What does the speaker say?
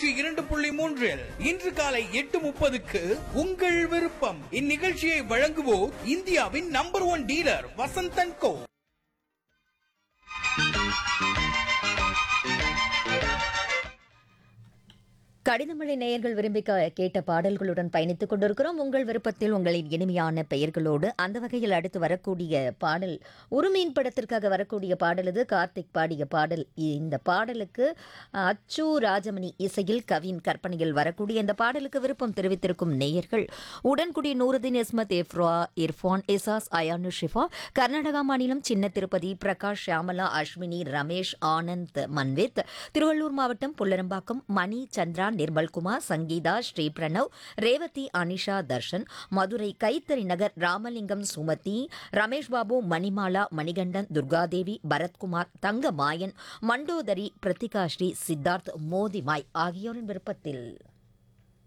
நூற்றி இரண்டு புள்ளி மூன்றில் இன்று காலை எட்டு முப்பதுக்கு உங்கள் விருப்பம் இந்நிகழ்ச்சியை வழங்குவோர் இந்தியாவின் number one dealer Vasanthan co கடிதமழை நேயர்கள் விரும்பி க- கேட்ட பாடல்களுடன் பயணித்துக் கொண்டிருக்கிறோம் உங்கள் விருப்பத்தில் உங்களின் இனிமையான பெயர்களோடு அந்த வகையில் அடுத்து வரக்கூடிய பாடல் உருமீன் படத்திற்காக வரக்கூடிய பாடல் இது கார்த்திக் பாடிய பாடல் இந்த பாடலுக்கு அஹ், அச்சு ராஜமணி இசையில் கவின் கற்பனையில் வரக்கூடிய இந்த பாடலுக்கு விருப்பம் தெரிவித்திருக்கும் நேயர்கள் உடன்குடி நூறுதீன் இஸ்மத் இஃப்ரா இர்ஃபான் இசாஸ் அயானு ஷிஃபா கர்நாடகா மாநிலம் சின்ன திருப்பதி பிரகாஷ் ஷியாமலா அஸ்வினி ரமேஷ் ஆனந்த் மன்வித் திருவள்ளூர் மாவட்டம் புல்லரம்பாக்கம் மணி சந்திரா நிர்மல்குமார் சங்கீதா ஸ்ரீ பிரணவ் ரேவதி அனிஷா தர்ஷன் மதுரை கைத்தறி நகர் ராமலிங்கம் சுமதி ரமேஷ் பாபு மணிமாலா மணிகண்டன் துர்காதேவி பரத்குமார் தங்க மாயன் மண்டோதரி பிரத்திகாஸ்ரீ சித்தார்த் மோதிமாய் ஆகியோரின் விருப்பத்தில்